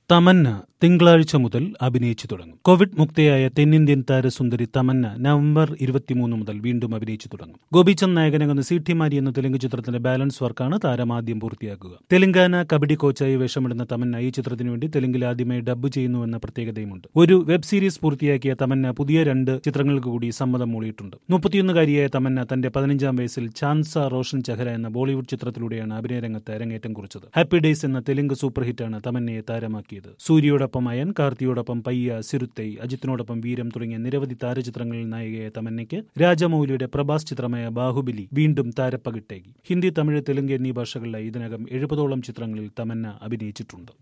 തമന്ന തിങ്കളാഴ്ച മുതൽ അഭിനയിച്ചു തുടങ്ങും കോവിഡ് മുക്തയായ തെന്നിന്ത്യൻ താരസുന്ദരി തമന്ന നവംബർ ഇരുപത്തിമൂന്ന് മുതൽ വീണ്ടും അഭിനയിച്ചു തുടങ്ങും ഗോപിചന്ദ് നായകനാകുന്ന സീഠിമാരി എന്ന തെലുങ്ക് ചിത്രത്തിന്റെ ബാലൻസ് വർക്കാണ് താരം ആദ്യം പൂർത്തിയാക്കുക തെലങ്കാന കബഡി കോച്ചായി വേഷമിടുന്ന തമന്ന ഈ ചിത്രത്തിനു വേണ്ടി തെലുങ്കിൽ ആദ്യമായി ഡബ്ബ് ചെയ്യുന്നുവെന്ന പ്രത്യേകതയുമുണ്ട് ഒരു വെബ് സീരീസ് പൂർത്തിയാക്കിയ തമന്ന പുതിയ രണ്ട് ചിത്രങ്ങൾക്ക് കൂടി സമ്മതം മൂളിയിട്ടുണ്ട് മുപ്പത്തിയൊന്നുകാരിയായ തമന്ന തന്റെ പതിനഞ്ചാം വയസ്സിൽ ചാൻസ റോഷൻ ചഹര എന്ന ബോളിവുഡ് ചിത്രത്തിലൂടെയാണ് അഭിനയ രംഗത്ത് അരങ്ങേറ്റം കുറിച്ചത് ഹാപ്പി ഡേയ്സ് എന്ന തെലുങ്ക് സൂപ്പർ ഹിറ്റാണ് തമന്നയെ താരമാക്കിയത് സൂര്യയോടൊപ്പം അയൻ കാർത്തിയോടൊപ്പം പയ്യ സിരുത്തൈ അജിത്തിനോടൊപ്പം വീരം തുടങ്ങിയ നിരവധി താരചിത്രങ്ങളിൽ നായികയായ തമന്നയ്ക്ക് രാജമൗലിയുടെ പ്രഭാസ് ചിത്രമായ ബാഹുബലി വീണ്ടും താരപ്പകിട്ടേകി ഹിന്ദി തമിഴ് തെലുങ്ക് എന്നീ ഭാഷകളിലായി ഇതിനകം എഴുപതോളം ചിത്രങ്ങളിൽ തമന്ന അഭിനയിച്ചിട്ടുണ്ട്